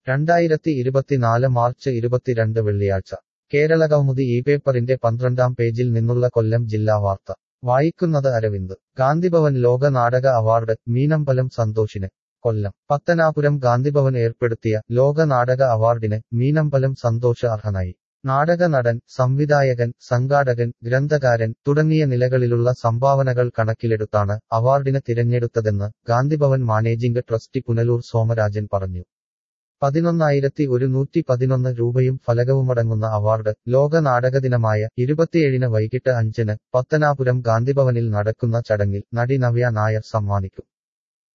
രണ്ടായിരത്തി ഇരുപത്തിനാല് മാർച്ച് ഇരുപത്തിരണ്ട് വെള്ളിയാഴ്ച കേരള കൗമുദി ഈ പേപ്പറിന്റെ പന്ത്രണ്ടാം പേജിൽ നിന്നുള്ള കൊല്ലം ജില്ലാ വാർത്ത വായിക്കുന്നത് അരവിന്ദ് ഗാന്ധിഭവൻ ലോക നാടക അവാർഡ് മീനമ്പലം സന്തോഷിന് കൊല്ലം പത്തനാപുരം ഗാന്ധിഭവൻ ഏർപ്പെടുത്തിയ ലോക നാടക അവാർഡിന് മീനമ്പലം സന്തോഷ് അർഹനായി നാടക നടൻ സംവിധായകൻ സംഘാടകൻ ഗ്രന്ഥകാരൻ തുടങ്ങിയ നിലകളിലുള്ള സംഭാവനകൾ കണക്കിലെടുത്താണ് അവാർഡിന് തിരഞ്ഞെടുത്തതെന്ന് ഗാന്ധിഭവൻ മാനേജിംഗ് ട്രസ്റ്റി പുനലൂർ സോമരാജൻ പറഞ്ഞു പതിനൊന്നായിരത്തി ഒരുന്നൂറ്റി പതിനൊന്ന് രൂപയും ഫലകവുമടങ്ങുന്ന അവാർഡ് ലോക നാടകദിനമായ ഇരുപത്തിയേഴിന് വൈകിട്ട് അഞ്ചിന് പത്തനാപുരം ഗാന്ധിഭവനിൽ നടക്കുന്ന ചടങ്ങിൽ നടി നവ്യ നായർ സമ്മാനിക്കും